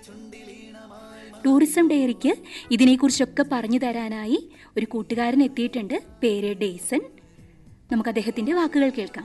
tourism ഡയറിക്ക് ഇതിനെക്കുറിച്ചൊക്കെ പറഞ്ഞു തരാനായി ഒരു കൂട്ടുകാരൻ എത്തിയിട്ടുണ്ട് പേര് ഡെയ്സൺ നമുക്ക് അദ്ദേഹത്തിന്റെ വാക്കുകൾ കേൾക്കാം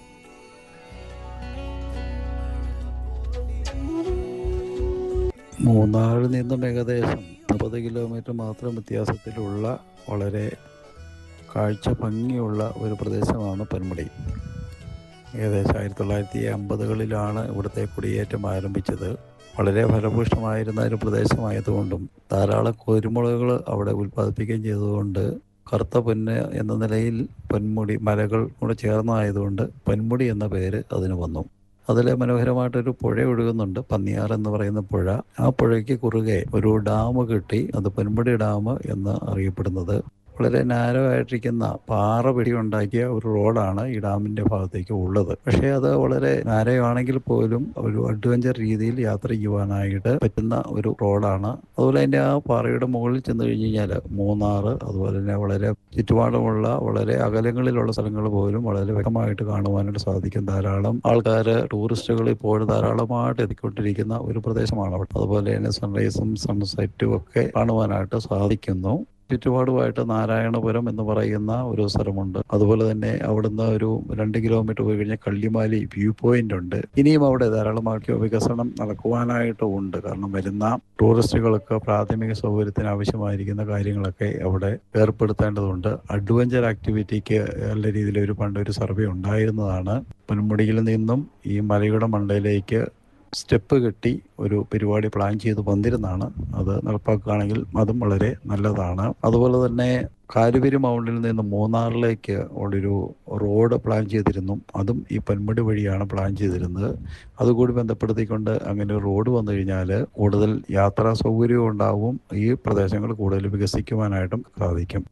മൂന്നാറിൽ നിന്നും ഏകദേശം മുപ്പത് കിലോമീറ്റർ മാത്രം വ്യത്യാസത്തിലുള്ള വളരെ കാഴ്ച ഭംഗിയുള്ള ഒരു പ്രദേശമാണ് പൊന്മുടി ഏകദേശം ആയിരത്തി തൊള്ളായിരത്തി അമ്പതുകളിലാണ് ഇവിടുത്തെ കുടിയേറ്റം ആരംഭിച്ചത് വളരെ ഫലഭൂഷ്ടമായിരുന്ന ഒരു പ്രദേശമായതുകൊണ്ടും ധാരാളം കുരുമുളകുകൾ അവിടെ ഉൽപ്പാദിപ്പിക്കുകയും ചെയ്തതുകൊണ്ട് കറുത്ത പൊന്ന് എന്ന നിലയിൽ പൊന്മുടി മലകൾ കൂടെ ചേർന്നതായതുകൊണ്ട് പൊന്മുടി എന്ന പേര് അതിന് വന്നു അതിൽ മനോഹരമായിട്ടൊരു പുഴ ഒഴുകുന്നുണ്ട് പന്നിയാർ എന്ന് പറയുന്ന പുഴ ആ പുഴയ്ക്ക് കുറുകെ ഒരു ഡാം കെട്ടി അത് പൊന്മുടി ഡാം എന്ന് അറിയപ്പെടുന്നത് വളരെ നാരോ ആയിട്ടിരിക്കുന്ന പാറ പിടി ഉണ്ടാക്കിയ ഒരു റോഡാണ് ഈ ഡാമിന്റെ ഭാഗത്തേക്ക് ഉള്ളത് പക്ഷേ അത് വളരെ നാരോ ആണെങ്കിൽ പോലും ഒരു അഡ്വഞ്ചർ രീതിയിൽ യാത്ര ചെയ്യുവാനായിട്ട് പറ്റുന്ന ഒരു റോഡാണ് അതുപോലെ അതിന്റെ ആ പാറയുടെ മുകളിൽ ചെന്ന് കഴിഞ്ഞ് കഴിഞ്ഞാൽ മൂന്നാറ് അതുപോലെ തന്നെ വളരെ ചുറ്റുപാടുമുള്ള വളരെ അകലങ്ങളിലുള്ള സ്ഥലങ്ങൾ പോലും വളരെ വ്യക്തമായിട്ട് കാണുവാനായിട്ട് സാധിക്കും ധാരാളം ആൾക്കാർ ടൂറിസ്റ്റുകൾ ഇപ്പോഴും ധാരാളമായിട്ട് എത്തിക്കൊണ്ടിരിക്കുന്ന ഒരു പ്രദേശമാണ് അവിടെ അതുപോലെ തന്നെ സൺറൈസും സൺസെറ്റും ഒക്കെ കാണുവാനായിട്ട് സാധിക്കുന്നു ചുറ്റുപാടുമായിട്ട് നാരായണപുരം എന്ന് പറയുന്ന ഒരു സ്ഥലമുണ്ട് അതുപോലെ തന്നെ അവിടുന്ന് ഒരു രണ്ട് കിലോമീറ്റർ പോയി കഴിഞ്ഞാൽ കള്ളിമാലി വ്യൂ പോയിന്റ് ഉണ്ട് ഇനിയും അവിടെ ധാരാളമാക്കി വികസനം നടക്കുവാനായിട്ട് ഉണ്ട് കാരണം വരുന്ന ടൂറിസ്റ്റുകൾക്ക് പ്രാഥമിക സൗകര്യത്തിന് ആവശ്യമായിരിക്കുന്ന കാര്യങ്ങളൊക്കെ അവിടെ ഏർപ്പെടുത്തേണ്ടതുണ്ട് അഡ്വഞ്ചർ ആക്ടിവിറ്റിക്ക് നല്ല രീതിയിൽ ഒരു പണ്ട് ഒരു സർവേ ഉണ്ടായിരുന്നതാണ് പൊന്മുടിയിൽ നിന്നും ഈ മലയുടെ മണ്ടയിലേക്ക് സ്റ്റെപ്പ് കെട്ടി ഒരു പരിപാടി പ്ലാൻ ചെയ്ത് വന്നിരുന്നതാണ് അത് നടപ്പാക്കുകയാണെങ്കിൽ അതും വളരെ നല്ലതാണ് അതുപോലെ തന്നെ കാലുപേരി മൗണ്ടിൽ നിന്ന് മൂന്നാറിലേക്ക് ഉള്ളൊരു റോഡ് പ്ലാൻ ചെയ്തിരുന്നു അതും ഈ പൊന്മുടി വഴിയാണ് പ്ലാൻ ചെയ്തിരുന്നത് അതുകൂടി ബന്ധപ്പെടുത്തിക്കൊണ്ട് അങ്ങനെ ഒരു റോഡ് വന്നു കഴിഞ്ഞാൽ കൂടുതൽ യാത്രാ സൗകര്യവും ഉണ്ടാവും ഈ പ്രദേശങ്ങൾ കൂടുതൽ വികസിക്കുവാനായിട്ടും സാധിക്കും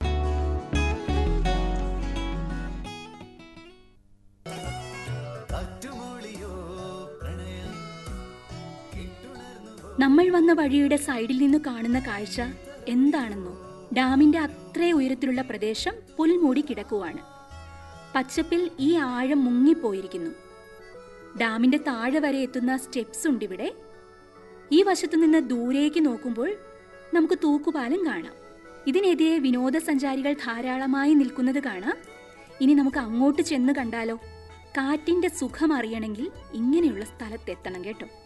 നമ്മൾ വന്ന വഴിയുടെ സൈഡിൽ നിന്ന് കാണുന്ന കാഴ്ച എന്താണെന്നോ ഡാമിന്റെ അത്രേ ഉയരത്തിലുള്ള പ്രദേശം പുൽമൂടി കിടക്കുവാണ് പച്ചപ്പിൽ ഈ ആഴം മുങ്ങിപ്പോയിരിക്കുന്നു ഡാമിന്റെ താഴെ വരെ എത്തുന്ന സ്റ്റെപ്സ് ഉണ്ട് ഇവിടെ ഈ വശത്തു നിന്ന് ദൂരേക്ക് നോക്കുമ്പോൾ നമുക്ക് തൂക്കുപാലം കാണാം ഇതിനെതിരെ വിനോദസഞ്ചാരികൾ ധാരാളമായി നിൽക്കുന്നത് കാണാം ഇനി നമുക്ക് അങ്ങോട്ട് ചെന്ന് കണ്ടാലോ കാറ്റിന്റെ സുഖം അറിയണമെങ്കിൽ ഇങ്ങനെയുള്ള സ്ഥലത്തെത്തണം കേട്ടോ